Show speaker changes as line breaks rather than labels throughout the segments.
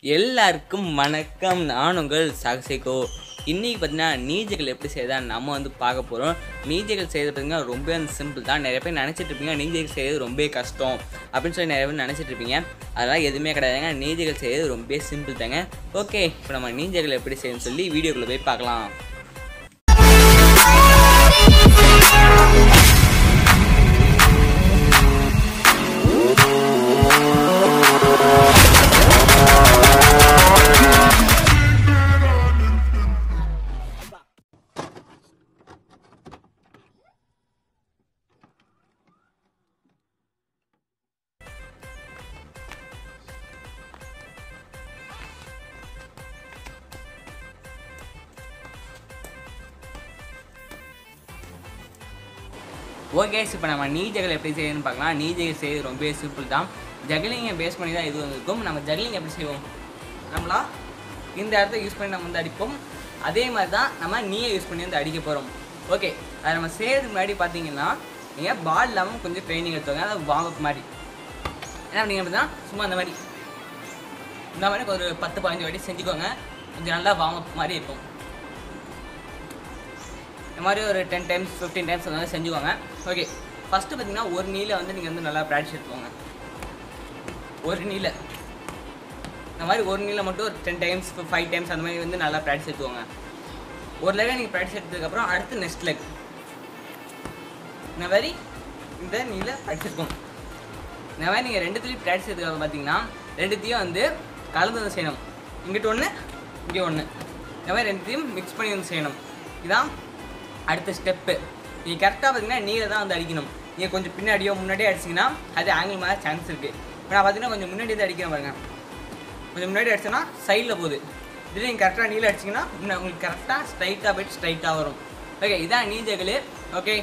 எல்லாருக்கும் வணக்கம் நான் உங்கள் சாகசிகோ இன்றைக்கி பார்த்தீங்கன்னா நீஜைகள் எப்படி செய்யறதா நம்ம வந்து பார்க்க போகிறோம் நீஜைகள் செய்யறது பார்த்தீங்கன்னா ரொம்ப சிம்பிள் தான் நிறைய பேர் நினச்சிட்டு இருப்பீங்க நீஜைகள் செய்யறது ரொம்ப கஷ்டம் அப்படின்னு சொல்லி நிறைய பேர் நினச்சிட்டு இருப்பீங்க அதெல்லாம் எதுவுமே கிடையாதுங்க நீஜைகள் செய்யறது ரொம்ப சிம்பிள் தாங்க ஓகே இப்போ நம்ம நீஜைகள் எப்படி செய்யணும்னு சொல்லி வீடியோக்குள்ளே போய் பார்க்கலாம் ஓகே இப்போ நம்ம நீ ஜகல் எப்படி செய்யணும்னு பார்க்கலாம் நீ ஜகல் செய்யறது ரொம்ப சிம்பிள் தான் ஜகலிங்கை பேஸ் பண்ணி தான் இது வந்திருக்கும் நம்ம ஜகலிங் எப்படி செய்வோம் நம்மளா இந்த இடத்த யூஸ் பண்ணி நம்ம வந்து அடிப்போம் அதே மாதிரி தான் நம்ம நீயை யூஸ் பண்ணி வந்து அடிக்க போகிறோம் ஓகே அதை நம்ம செய்யறதுக்கு முன்னாடி பார்த்தீங்கன்னா நீங்கள் பால் இல்லாமல் கொஞ்சம் ட்ரைனிங் எடுத்துவாங்க அதாவது வார்ம் அப் மாதிரி என்ன பண்ணீங்க அப்படின்னா சும்மா அந்த மாதிரி இந்த மாதிரி ஒரு பத்து பதினஞ்சு வாட்டி செஞ்சுக்கோங்க கொஞ்சம் நல்லா வார்ம் அப் மாதிரி இருக்கும் இந்த மாதிரி ஒரு டென் டைம்ஸ் ஃபிஃப்டீன் டைம்ஸ் அந்த மாதிரி செஞ்சுக்கோங்க ஓகே ஃபஸ்ட்டு பார்த்தீங்கன்னா ஒரு நீல வந்து நீங்கள் வந்து நல்லா ப்ராக்டிஸ் எடுத்துக்கோங்க ஒரு நீல இந்த மாதிரி ஒரு நீல மட்டும் ஒரு டென் டைம்ஸ் ஃபைவ் டைம்ஸ் அந்த மாதிரி வந்து நல்லா ப்ராக்டிஸ் எடுத்துக்கோங்க ஒரு லெகை நீங்கள் ப்ராக்டிஸ் எடுத்ததுக்கப்புறம் அடுத்து நெக்ஸ்ட் லெக் இந்த மாதிரி இந்த நீல ப்ராக்டிஸ் எடுக்கணும் இந்த மாதிரி நீங்கள் ரெண்டுத்துலேயும் ப்ராக்டிஸ் எடுத்துக்க பார்த்தீங்கன்னா ரெண்டுத்தையும் வந்து கலந்து வந்து செய்யணும் இங்கிட்ட ஒன்று இங்கே ஒன்று இந்த மாதிரி ரெண்டுத்தையும் மிக்ஸ் பண்ணி வந்து செய்யணும் இதான் அடுத்த ஸ்டெப்பு நீங்கள் கரெக்டாக பார்த்தீங்கன்னா நீரை தான் வந்து அடிக்கணும் நீங்கள் கொஞ்சம் பின்னாடியோ முன்னாடியோ அடிச்சிங்கன்னா அது ஆங்கிள் மேலே சான்ஸ் இருக்குது இப்போ நான் பார்த்தீங்கன்னா கொஞ்சம் முன்னாடி தான் அடிக்கிறேன் பாருங்க கொஞ்சம் முன்னாடி அடிச்சேன்னா சைடில் போகுது இதுலேயே நீங்கள் கரெக்டாக நீல அடிச்சிங்கன்னா இன்னும் உங்களுக்கு கரெக்டாக ஸ்ட்ரைட்டாக போயிட்டு ஸ்ட்ரைட்டாக வரும் ஓகே இதான் நீஜகல் ஓகே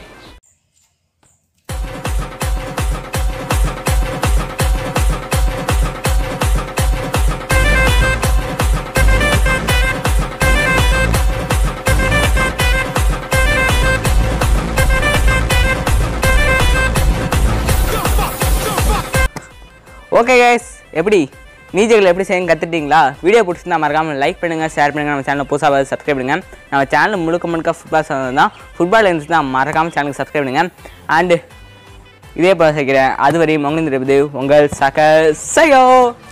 ஓகே கைஸ் எப்படி நீஜைகள் எப்படி செய்ய கற்றுட்டிங்களா வீடியோ பிடிச்சிருந்தா மறக்காமல் லைக் பண்ணுங்கள் ஷேர் பண்ணுங்கள் நம்ம சேனலை புதுசாக சப்ஸ்கிரைப் பண்ணுங்கள் நம்ம சேனல் முழுக்க முழுக்க ஃபுட்பால் தான் ஃபுட்பால் இருந்துச்சுன்னா மறக்காமல் சேனலுக்கு சப்ஸ்கிரைப் பண்ணுங்கள் அண்டு இதே போல செய்கிறேன் அதுவரை மொங்கிருப்பது உங்கள் சக சயோ